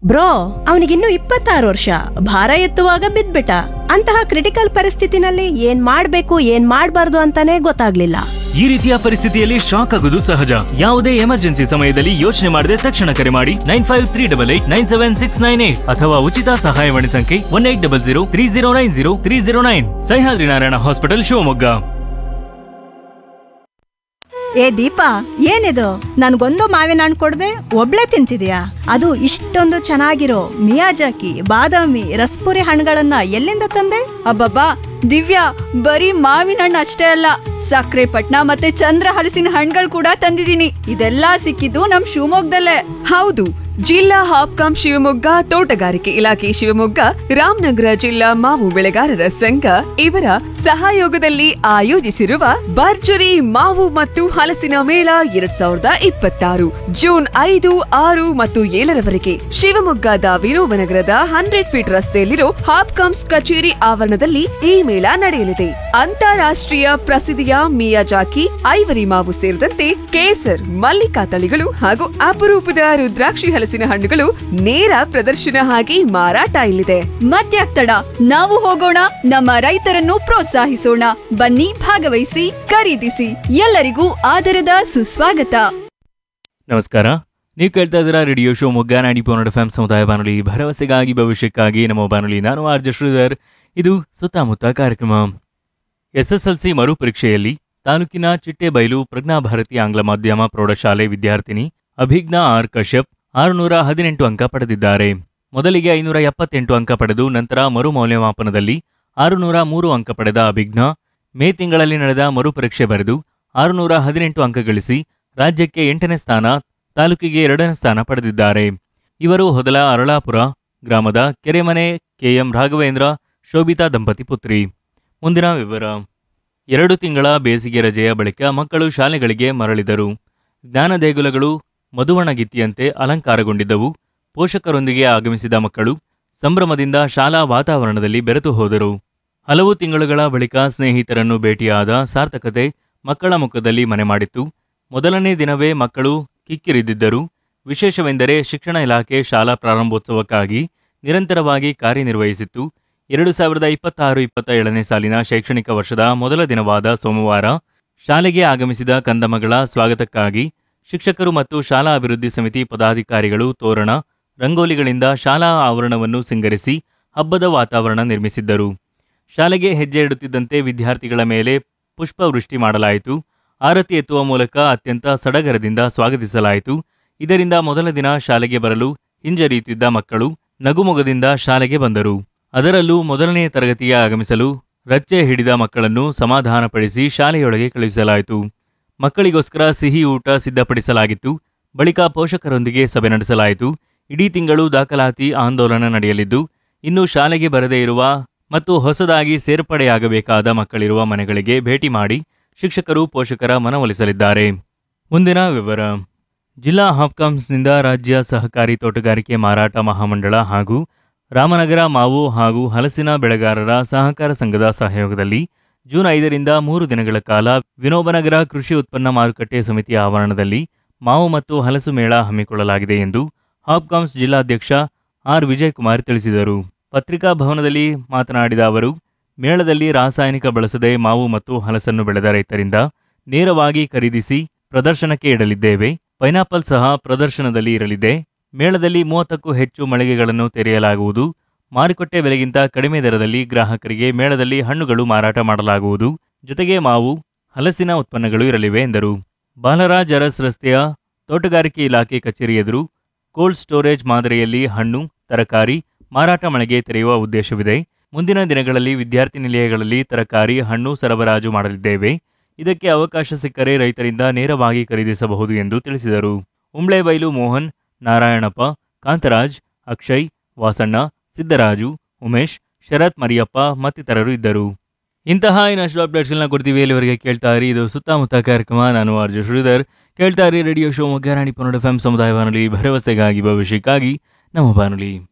bro ಅವನಿಗಿನ್ನು ಇಪ್ಪತ್ತಾರು ವರ್ಷ ಭಾರ ಎತ್ತುವಾಗ ಬಿದ್ಬಿಟ್ಟ ಅಂತಹ ಕ್ರಿಟಿಕಲ್ ಪರಿಸ್ಥಿತಿನಲ್ಲಿ ಏನ್ ಮಾಡ್ಬೇಕು ಏನ್ ಮಾಡ್ಬಾರ್ದು ಅಂತಾನೆ ಗೊತ್ತಾಗ್ಲಿಲ್ಲ ಈ ರೀತಿಯ ಪರಿಸ್ಥಿತಿಯಲ್ಲಿ ಶಾಕ್ ಆಗುವುದು ಸಹಜ ಯಾವುದೇ ಎಮರ್ಜೆನ್ಸಿ ಸಮಯದಲ್ಲಿ ಯೋಚನೆ ಮಾಡದೆ ತಕ್ಷಣ ಕರೆ ಮಾಡಿ nine five three double eight nine seven six nine eight ಅಥವಾ ಉಚಿತ ಸಹಾಯವಾಣಿ ಸಂಖ್ಯೆ one eight double zero three zero nine zero three zero nine Sahyadri Narayana hospital Shivamogga ಏ ದೀಪಾ ಏನಿದು ನನ್ಗೊಂದು ಮಾವಿನ ಹಣ್ಣು ಕೊಡದೆ ಒಬ್ಳೆ ತಿಂತಿದ್ಯಾ ಅದು ಇಷ್ಟೊಂದು ಚೆನ್ನಾಗಿರೋ ಮಿಯಾಜಾಕಿ ಬಾದಾಮಿ ರಸ್ಪುರಿ ಹಣ್ಣುಗಳನ್ನ ಎಲ್ಲಿಂದ ತಂದೆ ಅಬ್ಬಬ್ಬಾ ದಿವ್ಯಾ ಬರೀ ಮಾವಿನ ಹಣ್ಣು ಅಷ್ಟೇ ಅಲ್ಲ ಸಕ್ಕರೆ ಪಟ್ನ ಮತ್ತೆ ಚಂದ್ರ ಹಲಸಿನ ಹಣ್ಣುಗಳು ಕೂಡ ತಂದಿದ್ದೀನಿ ಇದೆಲ್ಲ ಸಿಕ್ಕಿದ್ದು ನಮ್ ಶಿವಮೊಗ್ಗದಲ್ಲೇ ಹೌದು ಜಿಲ್ಲಾ ಹಾಪ್ಕಾಂ ಶಿವಮೊಗ್ಗ ತೋಟಗಾರಿಕೆ ಇಲಾಖೆ ಶಿವಮೊಗ್ಗ ರಾಮನಗರ ಜಿಲ್ಲಾ ಮಾವು ಬೆಳೆಗಾರರ ಸಂಘ ಇವರ ಸಹಯೋಗದಲ್ಲಿ ಆಯೋಜಿಸಿರುವ ಭರ್ಜರಿ ಮಾವು ಮತ್ತು ಹಲಸಿನ ಮೇಳ ಎರಡ್ ಸಾವಿರದ ಇಪ್ಪತ್ತಾರು ಜೂನ್ ಐದು ಆರು ಮತ್ತು ಏಳರವರೆಗೆ ಶಿವಮೊಗ್ಗದ ವಿನೋಬನಗರದ ಹಂಡ್ರೆಡ್ ಫೀಟ್ ರಸ್ತೆಯಲ್ಲಿರೋ ಹಾಪ್ಕಾಮ್ಸ್ ಕಚೇರಿ ಆವರಣದಲ್ಲಿ ಈ ಮೇಳ ನಡೆಯಲಿದೆ ಅಂತಾರಾಷ್ಟ್ರೀಯ ಪ್ರಸಿದ್ಧಿಯ ಮಿಯಾಜಾಕಿ ಐವರಿ ಮಾವು ಸೇರಿದಂತೆ ಕೇಸರ್ ಮಲ್ಲಿಕಾ ತಳಿಗಳು ಹಾಗೂ ಅಪರೂಪದ ರುದ್ರಾಕ್ಷಿ ಹಲಸಿನ ಹಣ್ಣುಗಳು ನೇರ ಪ್ರದರ್ಶನ ಆಗಿ ಮಾರಾಟ ಇಲ್ಲಿದೆ ಮತ್ಯಾಕ್ ತಡ ನಾವು ಹೋಗೋಣ ನಮ್ಮ ರೈತರನ್ನು ಪ್ರೋತ್ಸಾಹಿಸೋಣ ಬನ್ನಿ ಭಾಗವಹಿಸಿ ಖರೀದಿಸಿ ಎಲ್ಲರಿಗೂ ಆದರದ ಸುಸ್ವಾಗತ ನಮಸ್ಕಾರ ನೀವು ಕೇಳ್ತಾ ಇದ್ದೀರಾ ರೇಡಿಯೋ ಶೋ ಮೊಗ್ಗ ನಾಡಿ ಪೋನಡ್ ಫ್ಯಾಮ್ ಸಮುದಾಯ ಬಾನುಲಿ ಭರವಸೆಗಾಗಿ ಭವಿಷ್ಯಕ್ಕಾಗಿ ನಮ್ಮ ಬಾನುಲಿ ನಾನು ಆರ್ಜ ಶ್ರೀಧರ್ ಇದು ಸುತ್ತಮುತ್ತ ಕಾರ್ಯಕ್ರಮ ಎಸ್ಎಸ್ಎಲ್ಸಿ ಮರುಪರೀಕ್ಷೆಯಲ್ಲಿ ತಾಲೂಕಿನ ಚಿಟ್ಟೆಬೈಲು ಪ್ರಜ್ಞಾಭಾರತಿ ಆಂಗ್ಲ ಮಾಧ್ಯಮ ಪ್ರೌಢಶಾಲೆ ವಿದ್ಯಾರ್ಥಿನಿ ಅಭಿಜ್ಞಾ ಆರ್ ಕಶ್ಯಪ್ ಆರುನೂರ ಹದಿನೆಂಟು ಅಂಕ ಪಡೆದಿದ್ದಾರೆ ಮೊದಲಿಗೆ ಐನೂರ ಎಪ್ಪತ್ತೆಂಟು ಅಂಕ ಪಡೆದು ನಂತರ ಮರು ಮೌಲ್ಯಮಾಪನದಲ್ಲಿ ಆರುನೂರ ಮೂರು ಅಂಕ ಪಡೆದ ಅಭಿಜ್ಞಾ ಮೇ ತಿಂಗಳಲ್ಲಿ ನಡೆದ ಮರುಪರೀಕ್ಷೆ ಬರೆದು ಆರುನೂರ ಹದಿನೆಂಟು ಅಂಕ ಗಳಿಸಿ ರಾಜ್ಯಕ್ಕೆ ಎಂಟನೇ ಸ್ಥಾನ ತಾಲೂಕಿಗೆ ಎರಡನೇ ಸ್ಥಾನ ಪಡೆದಿದ್ದಾರೆ ಇವರು ಹೊದಲ ಅರಳಾಪುರ ಗ್ರಾಮದ ಕೆರೆಮನೆ ಕೆಎಂ ರಾಘವೇಂದ್ರ ಶೋಭಿತಾ ದಂಪತಿ ಪುತ್ರಿ ಮುಂದಿನ ವಿವರ ಎರಡು ತಿಂಗಳ ಬೇಸಿಗೆ ರಜೆಯ ಬಳಿಕ ಮಕ್ಕಳು ಶಾಲೆಗಳಿಗೆ ಮರಳಿದರು ಜ್ಞಾನ ದೇಗುಲಗಳು ಮಧುವಣಗಿತ್ತಿಯಂತೆ ಅಲಂಕಾರಗೊಂಡಿದ್ದವು ಪೋಷಕರೊಂದಿಗೆ ಆಗಮಿಸಿದ ಮಕ್ಕಳು ಸಂಭ್ರಮದಿಂದ ಶಾಲಾ ವಾತಾವರಣದಲ್ಲಿ ಬೆರೆತು ಹೋದರು ಹಲವು ತಿಂಗಳುಗಳ ಬಳಿಕ ಸ್ನೇಹಿತರನ್ನು ಭೇಟಿಯಾದ ಸಾರ್ಥಕತೆ ಮಕ್ಕಳ ಮುಖದಲ್ಲಿ ಮನೆ ಮಾಡಿತ್ತು ಮೊದಲನೇ ದಿನವೇ ಮಕ್ಕಳು ಕಿಕ್ಕಿರಿದಿದ್ದರು ವಿಶೇಷವೆಂದರೆ ಶಿಕ್ಷಣ ಇಲಾಖೆ ಶಾಲಾ ಪ್ರಾರಂಭೋತ್ಸವಕ್ಕಾಗಿ ನಿರಂತರವಾಗಿ ಕಾರ್ಯನಿರ್ವಹಿಸಿತ್ತು ಎರಡು ಸಾವಿರದ ಇಪ್ಪತ್ತಾರು ಇಪ್ಪತ್ತ ಏಳನೇ ಸಾಲಿನ ಶೈಕ್ಷಣಿಕ ವರ್ಷದ ಮೊದಲ ದಿನವಾದ ಸೋಮವಾರ ಶಾಲೆಗೆ ಆಗಮಿಸಿದ ಕಂದಮಗಳ ಸ್ವಾಗತಕ್ಕಾಗಿ ಶಿಕ್ಷಕರು ಮತ್ತು ಶಾಲಾ ಅಭಿವೃದ್ಧಿ ಸಮಿತಿ ಪದಾಧಿಕಾರಿಗಳು ತೋರಣ ರಂಗೋಲಿಗಳಿಂದ ಶಾಲಾ ಆವರಣವನ್ನು ಸಿಂಗರಿಸಿ ಹಬ್ಬದ ವಾತಾವರಣ ನಿರ್ಮಿಸಿದ್ದರು ಶಾಲೆಗೆ ಹೆಜ್ಜೆ ಇಡುತ್ತಿದ್ದಂತೆ ವಿದ್ಯಾರ್ಥಿಗಳ ಮೇಲೆ ಪುಷ್ಪವೃಷ್ಟಿ ಮಾಡಲಾಯಿತು ಆರತಿ ಎತ್ತುವ ಮೂಲಕ ಅತ್ಯಂತ ಸಡಗರದಿಂದ ಸ್ವಾಗತಿಸಲಾಯಿತು ಇದರಿಂದ ಮೊದಲ ದಿನ ಶಾಲೆಗೆ ಬರಲು ಹಿಂಜರಿಯುತ್ತಿದ್ದ ಮಕ್ಕಳು ನಗುಮೊಗದಿಂದ ಶಾಲೆಗೆ ಬಂದರು ಅದರಲ್ಲೂ ಮೊದಲನೆಯ ತರಗತಿಗೆ ಆಗಮಿಸಲು ರಚ್ಚೆ ಹಿಡಿದ ಮಕ್ಕಳನ್ನು ಸಮಾಧಾನಪಡಿಸಿ ಶಾಲೆಯೊಳಗೆ ಕಳುಹಿಸಲಾಯಿತು ಮಕ್ಕಳಿಗೋಸ್ಕರ ಸಿಹಿ ಊಟ ಸಿದ್ಧಪಡಿಸಲಾಗಿತ್ತು ಬಳಿಕ ಪೋಷಕರೊಂದಿಗೆ ಸಭೆ ನಡೆಸಲಾಯಿತು ಇಡೀ ತಿಂಗಳು ದಾಖಲಾತಿ ಆಂದೋಲನ ನಡೆಯಲಿದ್ದು ಇನ್ನು ಶಾಲೆಗೆ ಬರದೇ ಇರುವ ಮತ್ತು ಹೊಸದಾಗಿ ಸೇರ್ಪಡೆಯಾಗಬೇಕಾದ ಮಕ್ಕಳಿರುವ ಮನೆಗಳಿಗೆ ಭೇಟಿ ಮಾಡಿ ಶಿಕ್ಷಕರು ಪೋಷಕರ ಮನವೊಲಿಸಲಿದ್ದಾರೆ ಮುಂದಿನ ವಿವರ ಜಿಲ್ಲಾ ಹಾಪ್ಕಾಮ್ಸ್ನಿಂದ ರಾಜ್ಯ ಸಹಕಾರಿ ತೋಟಗಾರಿಕೆ ಮಾರಾಟ ಮಹಾಮಂಡಳ ಹಾಗೂ ರಾಮನಗರ ಮಾವು ಹಾಗೂ ಹಲಸಿನ ಬೆಳೆಗಾರರ ಸಹಕಾರ ಸಂಘದ ಸಹಯೋಗದಲ್ಲಿ ಜೂನ್ ಐದರಿಂದ ಮೂರು ದಿನಗಳ ಕಾಲ ವಿನೋಬನಗರ ಕೃಷಿ ಉತ್ಪನ್ನ ಮಾರುಕಟ್ಟೆ ಸಮಿತಿ ಆವರಣದಲ್ಲಿ ಮಾವು ಮತ್ತು ಹಲಸು ಮೇಳ ಹಮ್ಮಿಕೊಳ್ಳಲಾಗಿದೆ ಎಂದು ಹಾಪ್ಕಾಮ್ಸ್ ಜಿಲ್ಲಾಧ್ಯಕ್ಷ ಆರ್ ವಿಜಯಕುಮಾರ್ ತಿಳಿಸಿದರು ಪತ್ರಿಕಾ ಭವನದಲ್ಲಿ ಮಾತನಾಡಿದ ಅವರು ಮೇಳದಲ್ಲಿ ರಾಸಾಯನಿಕ ಬಳಸದೆ ಮಾವು ಮತ್ತು ಹಲಸನ್ನು ಬೆಳೆದ ರೈತರಿಂದ ನೇರವಾಗಿ ಖರೀದಿಸಿ ಪ್ರದರ್ಶನಕ್ಕೆ ಇಡಲಿದ್ದೇವೆ ಪೈನಾಪಲ್ ಸಹ ಪ್ರದರ್ಶನದಲ್ಲಿ ಇರಲಿದೆ ಮೇಳದಲ್ಲಿ ಮೂವತ್ತಕ್ಕೂ ಹೆಚ್ಚು ಮಳಿಗೆಗಳನ್ನು ತೆರೆಯಲಾಗುವುದು ಮಾರುಕಟ್ಟೆ ಬೆಲೆಗಿಂತ ಕಡಿಮೆ ದರದಲ್ಲಿ ಗ್ರಾಹಕರಿಗೆ ಮೇಳದಲ್ಲಿ ಹಣ್ಣುಗಳು ಮಾರಾಟ ಮಾಡಲಾಗುವುದು ಜೊತೆಗೆ ಮಾವು ಹಲಸಿನ ಉತ್ಪನ್ನಗಳು ಇರಲಿವೆ ಎಂದರು ಬಾಲರಾಜ್ ಅರಸ್ ರಸ್ತೆಯ ತೋಟಗಾರಿಕೆ ಇಲಾಖೆ ಕಚೇರಿ ಎದುರು ಕೋಲ್ಡ್ ಸ್ಟೋರೇಜ್ ಮಾದರಿಯಲ್ಲಿ ಹಣ್ಣು ತರಕಾರಿ ಮಾರಾಟ ಮಳಿಗೆ ತೆರೆಯುವ ಉದ್ದೇಶವಿದೆ ಮುಂದಿನ ದಿನಗಳಲ್ಲಿ ವಿದ್ಯಾರ್ಥಿ ನಿಲಯಗಳಲ್ಲಿ ತರಕಾರಿ ಹಣ್ಣು ಸರಬರಾಜು ಮಾಡಲಿದ್ದೇವೆ ಇದಕ್ಕೆ ಅವಕಾಶ ಸಿಕ್ಕರೆ ರೈತರಿಂದ ನೇರವಾಗಿ ಖರೀದಿಸಬಹುದು ಎಂದು ತಿಳಿಸಿದರು ಉಂಬ್ಳೆಬೈಲು ಮೋಹನ್ ನಾರಾಯಣಪ್ಪ ಕಾಂತರಾಜ್ ಅಕ್ಷಯ್ ವಾಸಣ್ಣ ಸಿದ್ದರಾಜು ಉಮೇಶ್ ಶರತ್ ಮರಿಯಪ್ಪ ಮತ್ತಿತರರು ಇದ್ದರು ಇಂತಹ ಇನ್ನಷ್ಟು ಅಪ್ಡೇಟ್ಸ್ಗಳನ್ನ ಕೊಡ್ತೀವಿ ಇಲ್ಲಿವರೆಗೆ ಕೇಳ್ತಾ ಇರಿ ಇದು ಸುತ್ತಮುತ್ತ ಕಾರ್ಯಕ್ರಮ ನಾನು ಆರ್ಜು ಶ್ರೀಧರ್ ಕೇಳ್ತಾ ಇರಿ ರೇಡಿಯೋ ಶೋ ಮೊಗ್ಗರಾಣಿ ಪನ್ನಡ ಎಫ್ ಸಮುದಾಯ ಬಾನುಲಿ ಭರವಸೆಗಾಗಿ ಭವಿಷ್ಯಕ್ಕಾಗಿ ನಮ್ಮ ಬಾನುಲಿ